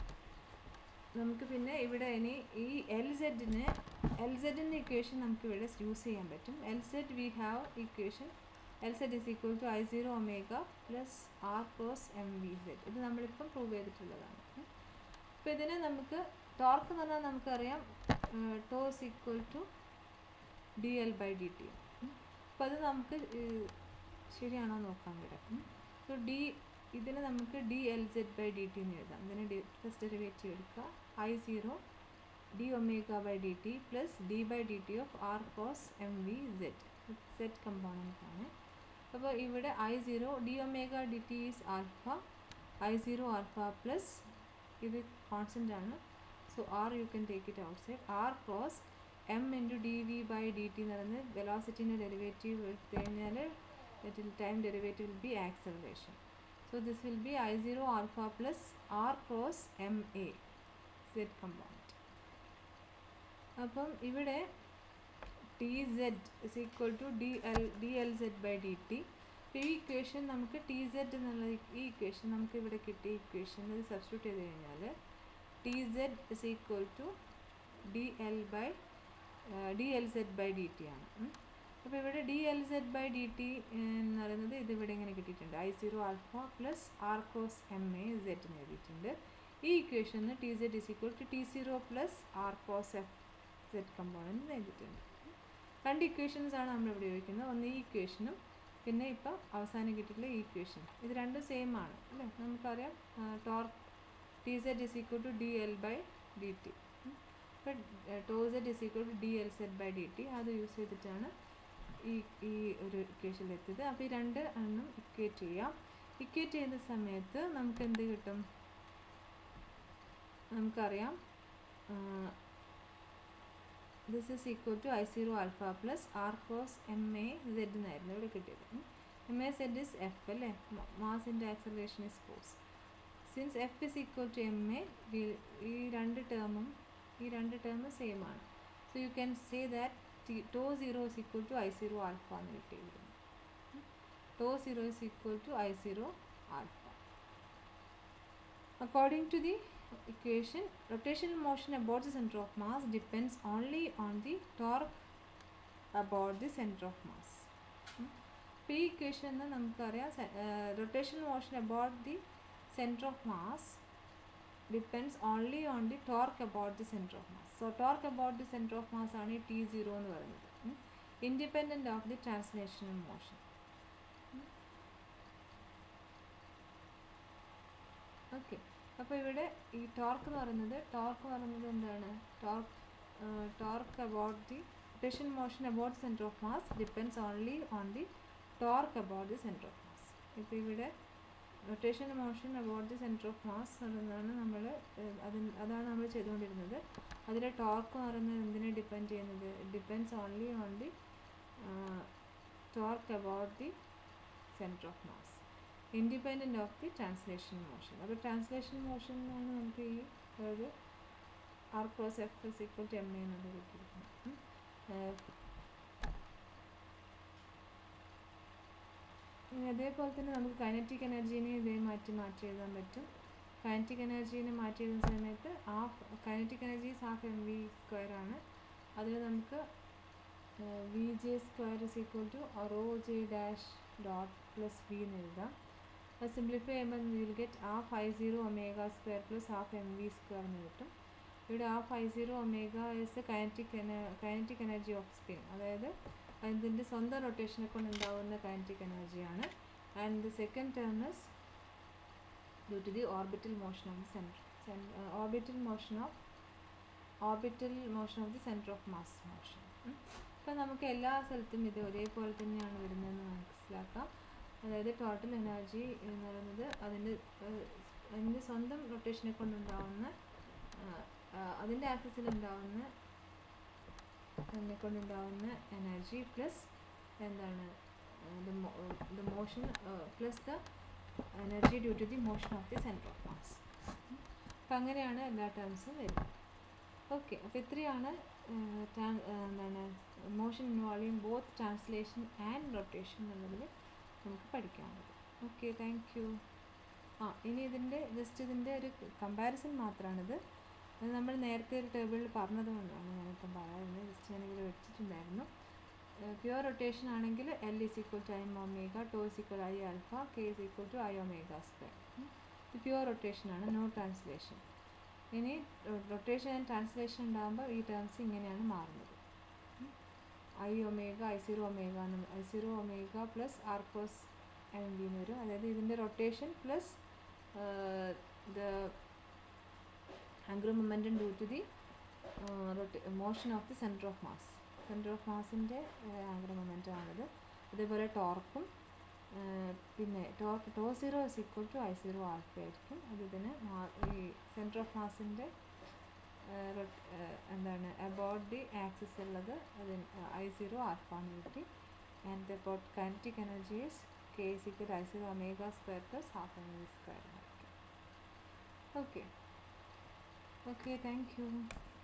നമുക്ക് പിന്നെ ഇവിടെ ഇനി ഈ L സെഡിന് L സെഡിൻ്റെ equation നമുക്ക് ഇവിടെ യൂസ് ചെയ്യാൻ പറ്റും L Z we have equation L Z is equal to I zero omega plus R cross M V Z ഇത് നമ്മളിപ്പം പ്രൂവ് ചെയ്തിട്ടുള്ളതാണ് അപ്പോൾ ഇതിനെ നമുക്ക് ടോർക്ക് എന്ന് പറഞ്ഞാൽ നമുക്കറിയാം tau's equal to D L by D T അപ്പോൾ അത് നമുക്ക് ശരിയാണോ നോക്കാൻ വരാം സോ ഡി ഇതിന് നമുക്ക് D L Z by D T എന്ന് എഴുതാം ഇതിന് ഡി ഫസ്റ്റ് ഡെറിവേറ്റീവ് എടുക്കുക I zero D omega by D T plus D by D T of R cross M V Z Z component ആണ് അപ്പോൾ ഇവിടെ I zero D omega D T is alpha I zero alpha plus ഇത് constant ആണ് so R you can take it outside R cross M into D V by D T എന്ന് പറയുന്നത് വെലോസിറ്റിൻ്റെ derivative എടുത്തു കഴിഞ്ഞാൽ time derivative will be acceleration So this will be I0 alpha plus R cross MA Z component. അപ്പം ഇവിടെ T Z is equal to D L D L Z by D T ഈ equation നമുക്ക് T Z എന്നുള്ള ഈ equation നമുക്ക് ഇവിടെ കിട്ടിയ equation ഇത് സബ്സ്റ്റിറ്റ്യൂട്ട് ചെയ്ത് കഴിഞ്ഞാൽ T Z is equal to D L by D L Z by D T ആണ് അപ്പോൾ ഇവിടെ D L Z by D T എന്ന് പറയുന്നത് ഇത് ഇവിടെ ഇങ്ങനെ കിട്ടിയിട്ടുണ്ട് I zero alpha plus R cross M A Z എന്ന് എഴുതിയിട്ടുണ്ട് ഈ ഇക്വേഷന് T Z is equal to T zero plus R cross F Z component എഴുതിയിട്ടുണ്ട് രണ്ട് ഇക്വേഷൻസ് ആണ് നമ്മൾ ഇവിടെ ഉപയോഗിക്കുന്നത് ഒന്ന് ഈ ഇക്വേഷനും പിന്നെ ഇപ്പോൾ അവസാനം കിട്ടിയിട്ടുള്ള ഈ ഇക്വേഷൻ ഇത് രണ്ടും സെയിം ആണ് അല്ലേ നമുക്കറിയാം torque T Z is equal to D L by D T ഇപ്പോൾ tau Z is equal to D L Z by D T അത് യൂസ് ചെയ്തിട്ടാണ് ഈ ഈ ഒരു ഇക്വേഷനിൽ എത്തിയത് അപ്പോൾ ഈ രണ്ട് എണ്ണം ഇക്വേറ്റ് ചെയ്യാം ഇക്വേറ്റ് ചെയ്യുന്ന സമയത്ത് നമുക്ക് എന്ത് കിട്ടും നമുക്കറിയാം this is equal to I zero alpha plus R cross M A Z എന്നായിരുന്നു ഇവിടെ കിട്ടിയത് M A Z is F അല്ലേ മാസിൻ്റെ acceleration is force since F is equal to M A ഈ രണ്ട് ടേമും ഈ രണ്ട് ടേം സെയിം ആണ് so you can say that tau zero is equal to I zero alpha എന്ന് കിട്ടിയിരുന്നു tau zero is equal to I zero alpha According to the equation, rotational motion about the center of mass depends only on the torque about the center of mass. അപ്പോൾ ഈ equation നമുക്കറിയാം rotational motion about the centre of mass depends only on the torque about the centre of mass so torque about the centre of mass ആണ് ഈ T zero എന്ന് പറയുന്നത് independent of the translational motion okay അപ്പോൾ ഇവിടെ ഈ torque എന്ന് പറയുന്നത് torque എന്ന് പറയുന്നത് എന്താണ് torque torque about the rotation motion about centre of mass depends only on the torque about the centre of mass ഇപ്പോൾ ഇവിടെ rotation motion about the centre of mass അതാണ് നമ്മൾ അത് അതാണ് നമ്മൾ ചെയ്തുകൊണ്ടിരുന്നത് അതിലെ ടോർക്ക് എന്ന് പറയുന്നത് എന്തിനെ ഡിപ്പെൻഡ് ചെയ്യുന്നത് depends only on the torque about the centre of mass independent of the translation motion അപ്പോൾ ട്രാൻസ്ലേഷൻ മോഷൻ എന്നാണ് നമുക്ക് ഈ അതായത് R cross F is equal to M A എന്നുള്ളത് കിട്ടിയിരിക്കുന്നത് അതേപോലെ തന്നെ നമുക്ക് കൈനറ്റിക് എനർജീനെ ഇതേ മാറ്റി മാറ്റി എഴുതാൻ പറ്റും കൈനറ്റിക് എനർജീനെ മാറ്റി എഴുതുന്ന സമയത്ത് half kinetic energy half M V square ആണ് അതിൽ നമുക്ക് V J square is equal to rho J dash dot plus V എന്ന് എഴുതാം അത് സിംപ്ലിഫൈ ചെയ്യുമ്പോൾ will get half I zero omega square plus half M V square എന്ന് കിട്ടും ഇവിടെ half I zero omega is kinetic kinetic energy of spin അതായത് അതിൻ്റെ സ്വന്തം റൊട്ടേഷനെ കൊണ്ട് ഉണ്ടാകുന്ന കൈനറ്റിക് എനർജിയാണ് and the second term is due to the orbital motion of the centre orbital motion of orbital motion of the centre of mass motion ഇപ്പം നമുക്ക് എല്ലാ സ്ഥലത്തും ഇത് ഒരേപോലെ തന്നെയാണ് വരുന്നതെന്ന് മനസ്സിലാക്കാം അതായത് ടോട്ടൽ എനർജി എന്ന് പറയുന്നത് അതിൻ്റെ അതിൻ്റെ സ്വന്തം റൊട്ടേഷനെ കൊണ്ടുണ്ടാവുന്ന അതിൻ്റെ ആക്സിസിൽ ഉണ്ടാവുന്ന അതിനെ കൊണ്ടുണ്ടാവുന്ന എനർജി പ്ലസ് എന്താണ് the motion plus the energy due to the motion of the centre of mass അപ്പം അങ്ങനെയാണ് എല്ലാ ടേംസും വരുന്നത് ഓക്കെ അപ്പോൾ ഇത്രയാണ് എന്താണ് motion involving both translation and rotation എന്നുള്ളതിൽ നമുക്ക് പഠിക്കാനുള്ളത് ഓക്കെ താങ്ക് യു ആ ഇനി ഇതിൻ്റെ ജസ്റ്റ് ഇതിൻ്റെ ഒരു കമ്പാരിസൺ മാത്രമാണിത് അത് നമ്മൾ നേരത്തെ ഒരു ടേബിളിൽ പറഞ്ഞത് കൊണ്ടാണ് ഞാനിപ്പം പറയുന്നത് ജസ്റ്റ് ഞാനിവിടെ വെച്ചിട്ടുണ്ടായിരുന്നു പ്യുവർ റൊട്ടേഷൻ ആണെങ്കിൽ L is equal to I omega tau is equal I alpha K is equal to I omega square ഇത് പ്യുവർ റൊട്ടേഷൻ ആണ് നോ ട്രാൻസ്ലേഷൻ ഇനി റൊട്ടേഷൻ ആൻഡ് ട്രാൻസ്ലേഷൻ ഉണ്ടാകുമ്പോൾ ഈ ടേംസ് ഇങ്ങനെയാണ് മാറുന്നത് I omega I zero omega എന്ന് I zero omega plus R cross M V എന്ന് വരും അതായത് ഇതിൻ്റെ rotation plus the angular momentum due to the motion of the centre of mass centre of മാസിൻ്റെ ആംഗുലർ മൊമെൻറ്റം ആണിത് അതേപോലെ ടോർക്കും പിന്നെ torque tau zero is equal to I zero alpha ആയിരിക്കും അത് ഇതിന് ഈ സെൻറ്റർ ഓഫ് മാസിൻ്റെ എന്താണ് അബൌട്ട് ദി ആക്സിസ് ഉള്ളത് അത് ഐ സീറോ ആൽഫ എന്ന് കിട്ടി and about kinetic energies K is equal I zero omega square plus half M V square ആയിരിക്കും ഓക്കെ ഓക്കെ താങ്ക് യു